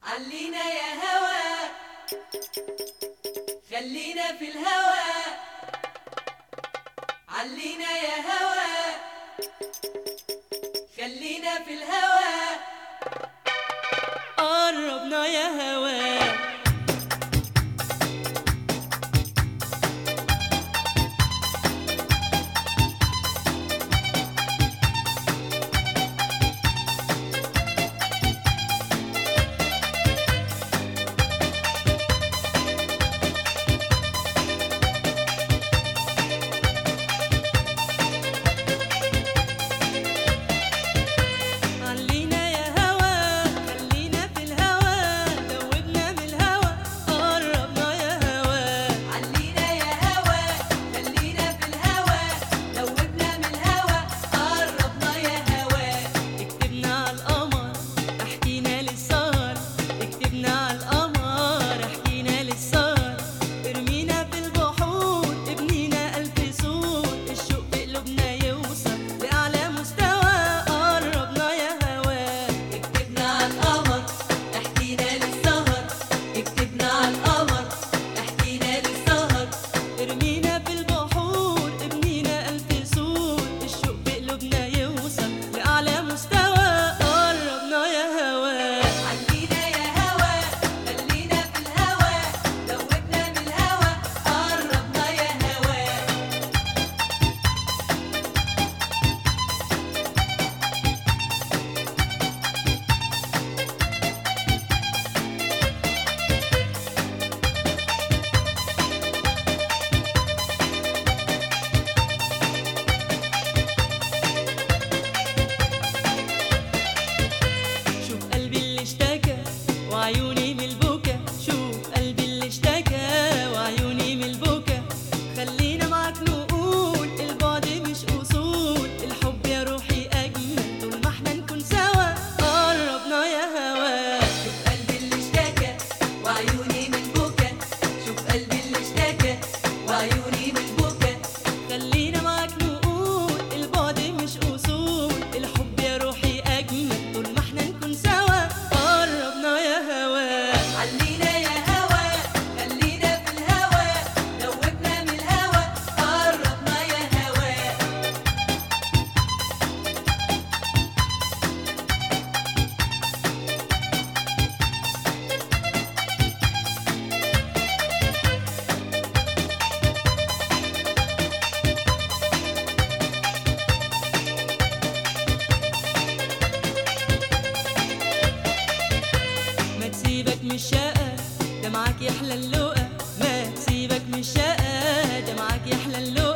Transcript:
علينا يا هوا خلينا في الهوا علينا يا هوا خلينا في الهوا قربنا يا هوا علينا يا هوا خلينا في الهوا دوبنا من الهوا قربنا يا هوا علينا يا هوا خلينا في الهوا دوبنا من الهوا قربنا يا هوا اكتبنا على القمر احكينا للسهر اكتبنا على القمر احكينا للسهر ارمينا في البحور ابنينا ألف سور الشوق في قلوبنا يوصل لأعلى مستوى قربنا يا هوا اكتبنا على القمر احكينا للسهر اكتبنا على القمر احكينا للسهر ارمينا في البحور ابنينا ألف سور الشوق في قلوبنا يوصل لأعلى مستوى قربنا يا هوا علينا يا هوا خلينا في الهوا دوبنا من الهوا قربنا يا هوا شوف قلبي اللي اشتكى وعيوني من البكا شوف قلبي اللي اشتكى وعيوني من البكا خلينا معاك نقول البعد مش اصول الحب يا روحي اجمل طول ما احنا نكون سوا قربنا يا هوا شوف قلبي اللي اشتكى وعيوني من بكى شوف قلبي اللي اشتكى وعيوني من بكى خلينا معاك نقول البعد مش اصول الحب يا روحي اجمل طول ما احنا نكون سوا قربنا يا هوا علينا يا هوا خلينا في الهوا دوبنا من الهوا قربنا يا هوا ما تسيبك من الشقة ده معاك يحلى اللقا ما تسيبك من الشقة ده معاك يحلى اللقا